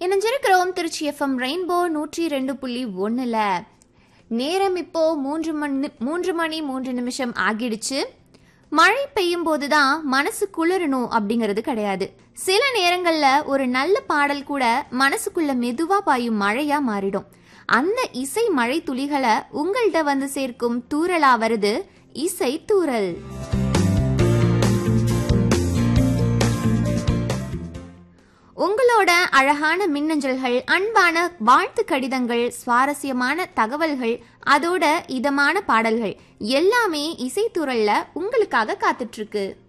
இணைஞ்சிருக்கிறோம் Trichy FM rainbow நூற்றி ரெண்டு புள்ளி ஒன்றில் நேரம் இப்போ மூன்று மணி மூன்று மணி மூன்று நிமிஷம் ஆகிடுச்சு மழை பெய்யும் போது தான் மனசு குளிரணும் அப்படிங்கிறது கிடையாது சில நேரங்கள்ல ஒரு நல்ல பாடல் கூட மனசுக்குள்ள மெதுவா பாயும் மழையா மாறிடும் அந்த இசை மழை துளிகளை உங்கள்கிட்ட வந்து சேர்க்கும் தூறலா வருது இசை தூறல் உங்களோட அழகான மின்னஞ்சல்கள் அன்பான வாழ்த்து கடிதங்கள் சுவாரஸ்யமான தகவல்கள் அதோட இதமான பாடல்கள் எல்லாமே இசைத்துறல்ல உங்களுக்காக காத்துட்டு இருக்கு